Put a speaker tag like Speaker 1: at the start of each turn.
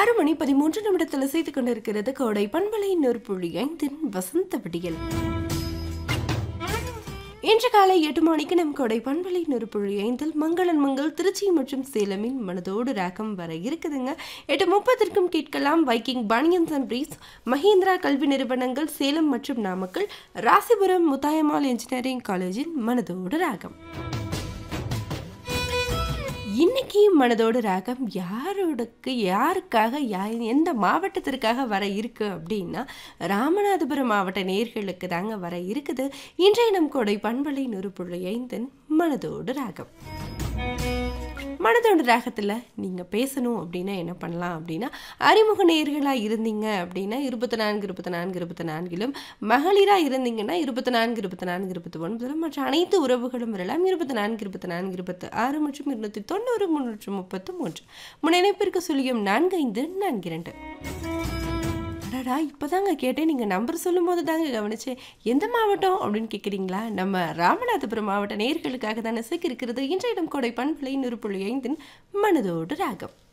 Speaker 1: ஆறு மணி பதிமூன்று நிமிடத்தில் செய்து கொண்டிருக்கிறது கோடை பண்பலை நெருப்புள்ளி ஐந்தின் வசந்த விடியல் இன்று காலை எட்டு மணிக்கு நம் கொடை பண்பலை நெருப்புள்ளி ஐந்தில் மங்களன் மங்கள் திருச்சி மற்றும் சேலமின் மனதோடு ராகம் வர இருக்குதுங்க எட்டு முப்பதற்கும் கேட்கலாம் Viking banians and briefs Mahindra கல்வி நிறுவனங்கள் சேலம் மற்றும் நாமக்கல் ராசிபுரம் முத்தாயம்மாள் இன்ஜினியரிங் காலேஜின் மனதோடு ராகம் இன்னைக்கு மனதோடு ராகம் யாரோடக்கு யாருக்காக யா எந்த மாவட்டத்திற்காக வர இருக்கு அப்படின்னா ராமநாதபுரம் மாவட்ட நேர்களுக்கு தாங்க வர இருக்குது இன்றைய நம் கொடை பண்பலை நொறுப்புள்ளி ஐந்தன் மனதோடு ராகம் மனதோடு ராகத்தில் நீங்கள் பேசணும் அப்படின்னா என்ன பண்ணலாம் அப்படின்னா அறிமுக நேர்களாக இருந்தீங்க அப்படின்னா இருபத்தி நான்கு இருபத்தி நான்கு இருபத்தி நான்கிலும் மகளிராக இருந்தீங்கன்னா இருபத்தி நான்கு இருபத்தி நான்கு இருபத்தி ஒன்பதிலும் மற்ற அனைத்து உறவுகளும் வரலாம் இருபத்தி நான்கு இருபத்தி நான்கு இருபத்தி ஆறு மற்றும் இருநூற்றி தொண்ணூறு முன்னூற்று முப்பத்து மூன்று முன்னிணைப்பிற்கு சொல்லியும் நான்கு ஐந்து நான்கு இரண்டு அடடா இப்போதாங்க கேட்டேன் நீங்கள் நம்பர் சொல்லும்போது தாங்க கவனிச்சேன் எந்த மாவட்டம் அப்படின்னு கேட்குறீங்களா நம்ம ராமநாதபுரம் மாவட்ட நேர்களுக்காக தானே சிக்கிருக்கிறது இன்றைய இடம் கொடை பண்பலை நூறு புள்ளி ஐந்தின் மனதோடு ராகம்